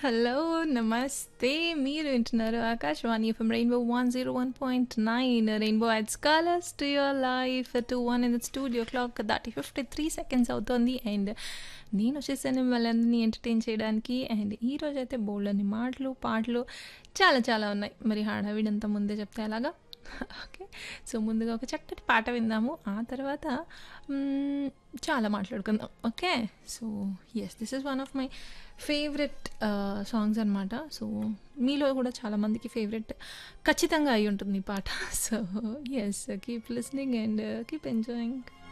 hello నమస్తే మీరు వింటున్నారు Akashvani FM rainbow one zero one point nine rainbow adds colours to your life two one in the studio clock దాటి fifty three seconds అవుతుంది and నేను వచ్చేసాను వాళ్ళందరినీ ఎంటర్టైన్ చేయడానికి అండ్ ఈ రోజు అయితే బోల్డ్ అని మాటలు పాటలు చాలా చాలా ఉన్నాయి మరి హడావిడంతా ముందే చెప్తే అలాగా ఓకే సో ముందుగా ఒక చక్కటి పాట విందాము ఆ తర్వాత మ్మ్, చాలా మాట్లాడుకుందాం okay so yes this is one of my favourite songs అనమాట సో మీలో కూడా చాలామందికి ఫేవరెట్ ఖచ్చితంగా అయి ఉంటుంది ఈ పాట so yes keep listening and keep enjoying